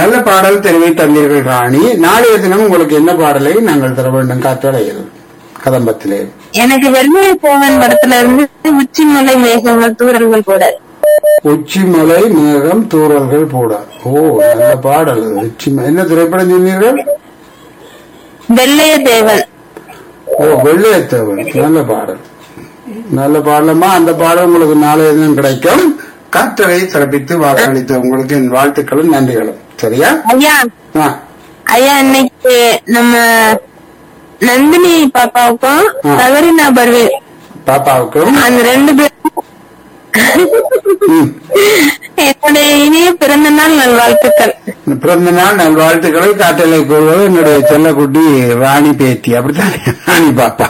நல்ல பாடல் தெரிவி தந்தீர்கள் ராணி நாளைய தினம் உங்களுக்கு என்ன பாடலை நாங்கள் தர வேண்டும் காற்றடையில் கதம்பத்திலே எனக்கு வெள்ளைய போவன் படத்துல இருந்து உச்சிமலை மேகங்கள் தூரல்கள் கூட உச்சிமலை மேகம் தூறல்கள் போட ஓ நல்ல பாடல் அது. உச்சி என்ன திரைப்படம் சொன்னீர்கள் வெள்ளைய தேவன் ஓ வெள்ளையத்தேவன் நல்ல பாடல் நல்ல பாடலமா அந்த பாடல் உங்களுக்கு நாளைய தினம் கிடைக்கும் கற்றலை சிறப்பித்து வாக்களித்த உங்களுக்கு என் வாழ்த்துக்களும் நன்றிகளும் சரியா ஐயா ஆ, ஐயா இன்னைக்கு நம்ம நந்தினி பாப்பாவுக்கும் ஆ. சவரினா பர்வே பாப்பாவுக்கும் அந்த ரெண்டு பேரும் ம், என்னுடைய இனிய பிறந்த நாள் நல்வாழ்த்துக்கள் பிறந்த நாள் நல் வாழ்த்துக்களை காற்றலை கூறுவது என்னுடைய செல்லக்குட்டி ராணி பேத்தி அப்படித்தானே ராணி பாப்பா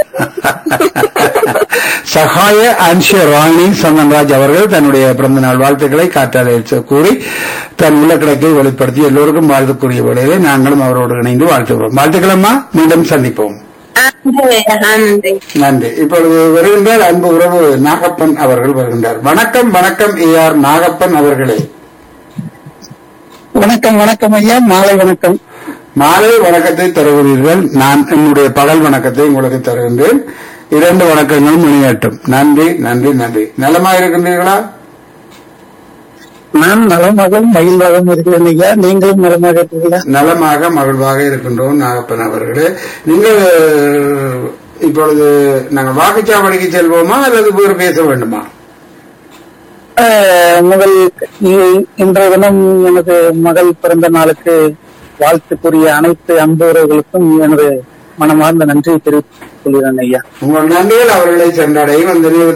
சகாய அன்ஷ ராணி சந்தன்ராஜ் அவர்கள் தன்னுடைய பிறந்த நாள் வாழ்த்துக்களை காற்றாலை கூறி தன் உள்ளக்கிடக்கை வெளிப்படுத்தி எல்லோருக்கும் வாழ்த்துக்குரிய வேளையிலே நாங்களும் அவரோடு இணைந்து வாழ்த்துகிறோம் வாழ்த்துக்களம்மா மீண்டும் சந்திப்போம் நன்றி ஐயா, நன்றி நன்றி இப்பொழுது வருகின்றார் அன்பு உறவு நாகப்பன் அவர்கள் வருகின்றார் வணக்கம் வணக்கம் ஏ ஆர் நாகப்பன் அவர்களே வணக்கம் வணக்கம் ஐயா மாலை வணக்கம் மாலை வணக்கத்தை தருகிறீர்கள் நான் என்னுடைய பகல் வணக்கத்தை உங்களுக்கு தருகின்றேன் இரண்டு வணக்கங்களும் இணையட்டும் நன்றி நன்றி நன்றி நலமா இருக்கின்றீர்களா நான் நலமாக மகிழ்வாகவும் இருக்கிறேன் ஐயா நீங்களும் நலமாக இருக்கிறீர்களா நலமாக மகிழ்வாக இருக்கின்றோம் நாகப்பன் அவர்களே நீங்கள் இப்பொழுது நாங்கள் வாக்குச்சாவடிக்கு செல்வோமா அல்லது வேறு பேச வேண்டுமா அஹ், முதல் இ- இன்றைய தினம் எனது மகள் பிறந்த நாளுக்கு வாழ்த்து கூறிய அனைத்து அன்புறவர்களுக்கும் எனது மனமார்ந்த நன்றியை தெரிவித்துக் கொள்கிறேன் ஐயா உங்கள் நன்றிகள் அவர்களை சென்றடையும் அந்த